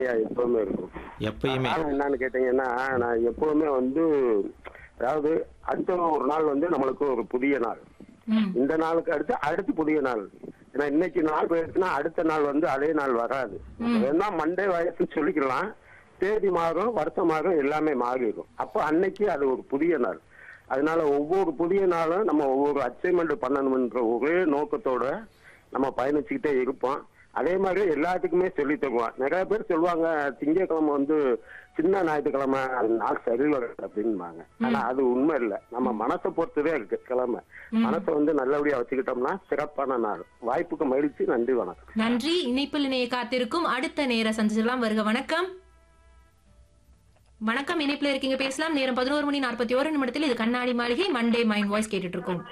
எப்பவுமே இருக்கும் எப்பயுமே காரணம் என்னன்னு கேட்டீங்கன்னா நான் எப்பவுமே வந்து அதாவது அடுத்த ஒரு நாள் வந்து நம்மளுக்கு ஒரு புதிய நாள் ம் இந்த நாளுக்கு அடுத்து அடுத்து புதிய நாள் ஏன்னா இன்னைக்கு நாள் போயிடுச்சுன்னா அடுத்த நாள் வந்து அதே நாள் வராது வேணா மண்டே வயசுன்னு சொல்லிக்கலாம் தேதி மாறும் வருஷம் மாறும் எல்லாமே மாறிடும் அப்போ அன்னைக்கு அது ஒரு புதிய நாள் அதனால ஒவ்வொரு புதிய நாளும் நம்ம ஒவ்வொரு அச்சீவ்மெண்ட் பண்ணணும்ன்ற ஒரே நோக்கத்தோட நம்ம பயணிச்சுக்கிட்டே இருப்போம் அதே மாதிரி எல்லாத்துக்குமே சொல்லி தருவோம் நிறைய பேர் சொல்லுவாங்க திங்கட்கிழமை வந்து சின்ன ஞாயிற்றுக்கிழமை அந்த நாள் சரி வராது அப்படின்பாங்க ஆனா அது உண்மை இல்லை நம்ம மனசை பொறுத்ததே இருக்கு கிழமை மனசை வந்து நல்லபடியா வச்சுக்கிட்டோம்னா சிறப்பான நாள் வாய்ப்புக்கு மகிழ்ச்சி நன்றி வணக்கம் நன்றி இணைப்பில் இணைய காத்திருக்கும் அடுத்த நேர சந்திச்சிடலாம் வருக வணக்கம் வணக்கம் இணைப்புல இருக்கீங்க பேசலாம் நேரம் பதினோரு மணி நாற்பத்தி ஒரு நிமிடத்தில் இது கண்ணாடி மாளிகை மண்டே மைண்ட் வாய்ஸ் கேட்டுட்டு இருக்கோம்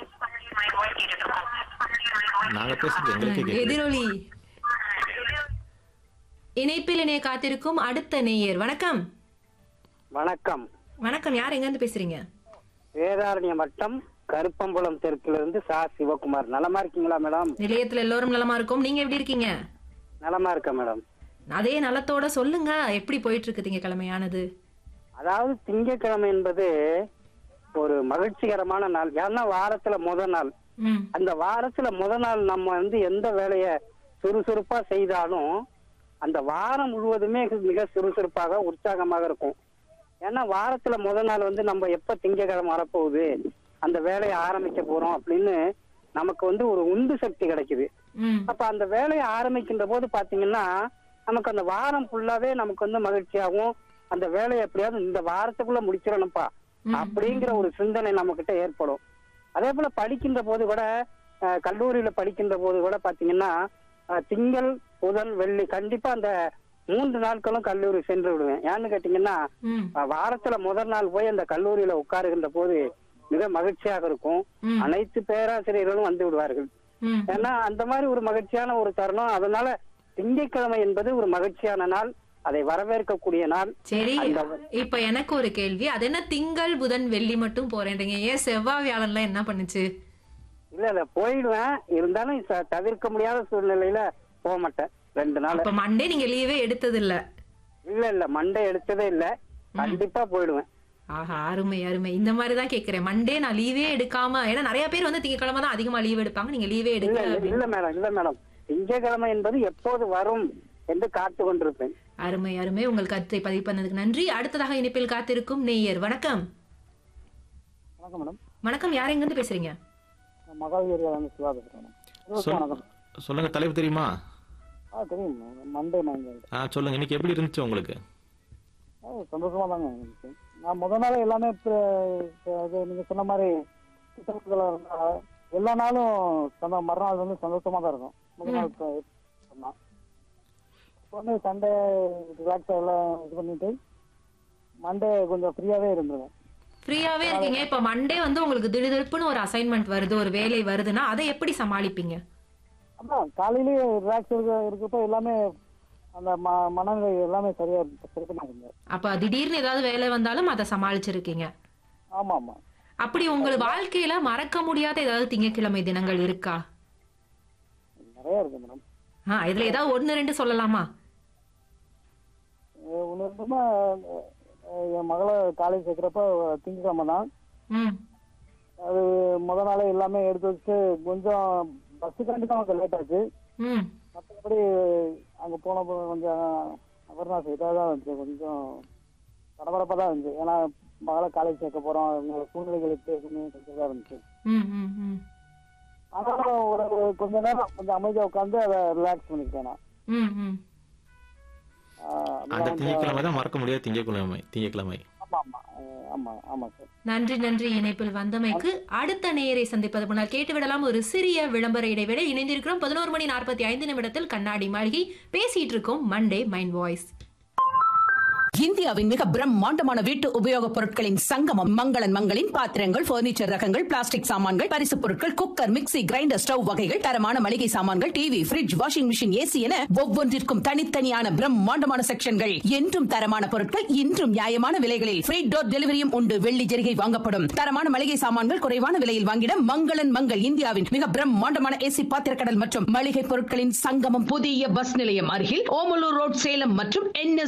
நாங்க பேசுறது எங்களுக்கே கேக்குது எதிரொலி இணைப்பில் இணைய காத்திருக்கும் அடுத்த நேயர் வணக்கம் வணக்கம் வணக்கம் யார் எங்க இருந்து பேசுறீங்க வேதாரண்ய வட்டம் கருப்பம்புலம் தெற்குல இருந்து சா சிவகுமார் நலமா இருக்கீங்களா மேடம் நிலையத்துல எல்லோரும் நலமா இருக்கும் நீங்க எப்படி இருக்கீங்க நலமா இருக்க மேடம் அதே நலத்தோட சொல்லுங்க எப்படி போயிட்டு இருக்கு திங்கக்கிழமையானது அதாவது திங்கட்கிழமை என்பது ஒரு மகிழ்ச்சிகரமான நாள் ஏன்னா வாரத்துல முத நாள் ம் அந்த வாரத்துல முத நாள் நம்ம வந்து எந்த வேலைய சுறுசுறுப்பா செய்தாலும் அந்த வாரம் முழுவதுமே மிக சுறுசுறுப்பாக உற்சாகமாக இருக்கும் ஏன்னா வாரத்துல முத நாள் வந்து நம்ம எப்ப திங்கக்கிழமை வரப்போகுது அந்த வேலையை ஆரம்பிக்க போறோம் அப்படின்னு நமக்கு வந்து ஒரு உந்து சக்தி கிடைக்குது ம் அப்ப அந்த வேலையை ஆரம்பிக்கின்ற போது பாத்தீங்கன்னா நமக்கு அந்த வாரம் ஃபுல்லாவே நமக்கு வந்து மகிழ்ச்சியாகவும் அந்த வேலையை எப்படியாவது இந்த வாரத்துக்குள்ள முடிச்சிடணும்ப்பா அப்படிங்கிற ஒரு சிந்தனை நம்ம கிட்ட ஏற்படும் அதே போல படிக்கின்ற போது கூட அஹ், கல்லூரியில படிக்கின்ற போது கூட பாத்தீங்கன்னா அஹ், திங்கள் புதன் வெள்ளி கண்டிப்பா அந்த மூன்று நாட்களும் கல்லூரி சென்று விடுவேன் ஏன்னு கேட்டீங்கன்னா ம் அஹ், வாரத்துல முதல் நாள் போய் அந்த கல்லூரியில உட்காருகின்ற போது மிக மகிழ்ச்சியாக இருக்கும் ம். அனைத்து பேராசிரியர்களும் வந்து விடுவார்கள் ம் ஏன்னா அந்த மாதிரி ஒரு மகிழ்ச்சியான ஒரு தருணம் அதனால திங்கட்கிழமை என்பது ஒரு மகிழ்ச்சியான நாள் அதை வரவேற்கக்கூடிய நாள் சரி அந்த- இப்ப எனக்கு ஒரு கேள்வி அது என்ன திங்கள் புதன் வெள்ளி மட்டும் போறேன்றீங்க ஏன் செவ்வாய் வியாழன்லாம் என்ன பண்ணுச்சு இல்ல இல்ல போயிடுவேன் இருந்தாலும் ச- தவிர்க்க முடியாத சூழ்நிலையில போக மாட்டேன் ரெண்டு நாள் அப்ப மண்டே நீங்க லீவே எடுத்தது இல்ல இல்ல இல்ல மண்டே எடுத்ததே இல்ல கண்டிப்பா போயிடுவேன் ஆஹா அருமை அருமை இந்த மாதிரி தான் கேக்குறேன் மண்டே நான் லீவே எடுக்காம ஏன்னா நிறைய பேர் வந்து திங்கக்கிழமை தான் அதிகமா லீவ் எடுப்பாங்க நீங்க லீவே இல்ல எடுக்கல இல்ல, அப்படின்னு. இல்ல மேடம் இல்ல மேடம் திங்கட்கிழமை என்பது எப்போது வரும் என்று காத்து கொண்டிருப்பேன் அருமை அருமை உங்கள் கருத்தை பதிவு பண்ணதுக்கு நன்றி அடுத்ததாக இணைப்பில் காத்திருக்கும் நேயர் வணக்கம் வணக்கம் மேடம் வணக்கம் யார் எங்க இருந்து பேசுறீங்க மகாவீர் வந்து சிவா பேசுறேன் சொல்- சொல்லுங்க தலைப்பு தெரியுமா ஆ தெரியும் மண்டே மைண்ட் ஆ சொல்லுங்க இன்னைக்கு எப்படி இருந்துச்சு உங்களுக்கு சந்தோஷமா தாங்க இருந்துச்சு நான் முத நாள் எல்லாமே இப்ப- இப்ப அது நீங்க சொன்ன மாதிரி திட்டமிட்டலா இருந்தா எல்லா நாளும் சந்தோ- மறுநாள் வந்து சந்தோஷமா தான் இருக்கும் முத நாள் இப்ப சொன்னா இப்போ வந்து சண்டே ரிலாக்ஸா எல்லாம் இது பண்ணிட்டு மண்டே கொஞ்சம் ஃப்ரீயாவே இருந்துருவேன் ஃப்ரீயாவே இருக்கீங்க இப்ப மண்டே வந்து உங்களுக்கு திடுதிப்புன்னு ஒரு அசைன்மெண்ட் வருது ஒரு வேலை வருதுன்னா அதை எப்படி சமாளிப்பீங்க அதான் காலையிலேயே ரிலாக்ஸ் இருக்க இருக்கப்ப எல்லாமே அந்த ம மனநிலை எல்லாமே சரியா சரி பண்ணாங்க அப்ப திடீர்னு ஏதாவது வேலை வந்தாலும் அதை சமாளிச்சிருக்கீங்க ஆமா ஆமா அப்படி உங்கள் வாழ்க்கையில மறக்க முடியாத ஏதாவது திங்கட்கிழமை தினங்கள் இருக்கா நிறைய இருக்கு மேடம் ஆ இதுல ஏதாவது ஒண்ணு ரெண்டு சொல்லலாமா ஒன்று ரெண்டுமா என் மகளை காலேஜ் சேர்க்குறப்ப திங்கக்கிழமை தான் ம் அது முத நாளே எல்லாமே எடுத்து வச்சு கொஞ்சம் பஸ்ஸுக்காண்டி தான் கொஞ்சம் லேட் ஆச்சு ம் மற்றபடி அங்கே போனப்போ கொஞ்சம் அவர்னாஸ் இதாக தான் இருந்துச்சு கொஞ்சம் பரபரப்பாக தான் இருந்துச்சு ஏன்னா மகளை காலேஜ் சேர்க்க போகிறோம் இவங்க சூழ்நிலைகளுக்கு கொஞ்சம் கொஞ்சம் தான் இருந்துச்சு ம் ம் ம் ஆனாலும் ஒரு ஒரு கொஞ்ச நேரம் கொஞ்சம் அமைதியாக உட்காந்து அதை ரிலாக்ஸ் பண்ணிக்கிட்டேன் நான் ம் ம் ஆஹ் அந்த அதெல்லாம் கொஞ்சம் திங்கட்கிழமை தான் மறக்க முடியாது திங்கட்கிழமை திங்கட்கிழமை ஆமாம் ஆமாம் ஆமாம் ஆமாம் சார் நன்றி நன்றி இணைப்பில் வந்தமைக்கு அடுத்த நேயரை சந்திப்பது முன்னால் கேட்டுவிடலாம் ஒரு சிறிய விளம்பர இடைவேளை இணைந்திருக்கிறோம் பதினோரு மணி நாற்பத்தி ஐந்து நிமிடத்தில் கண்ணாடி மாளிகை பேசிட்டு இருக்கோம் மண்டே மைண்ட் வாய்ஸ் இந்தியாவின் மிக பிரம்மாண்டமான வீட்டு உபயோகப் பொருட்களின் சங்கமம் மங்களன் மங்களின் பாத்திரங்கள் பர்னிச்சர் ரகங்கள் பிளாஸ்டிக் சாமான்கள் பரிசுப் பொருட்கள் குக்கர் மிக்ஸி கிரைண்டர் ஸ்டவ் வகைகள் தரமான மளிகை சாமான்கள் TV fridge washing machine AC என ஒவ்வொன்றிற்கும் தனித்தனியான பிரம்மாண்டமான செக்ஷன்கள் என்றும் தரமான பொருட்கள் இன்றும் நியாயமான விலைகளில் ஃப்ரீ டோர் டெலிவரியும் உண்டு வெள்ளி ஜெரிகை வாங்கப்படும் தரமான மளிகை சாமான்கள் குறைவான விலையில் வாங்கிட மங்களன் மங்கள் இந்தியாவின் மிக பிரம்மாண்டமான ஏசி பாத்திரக்கடல் மற்றும் மளிகை பொருட்களின் சங்கமம் புதிய பஸ் நிலையம் அருகில் ஓமலூர் ரோட் சேலம் மற்றும் என்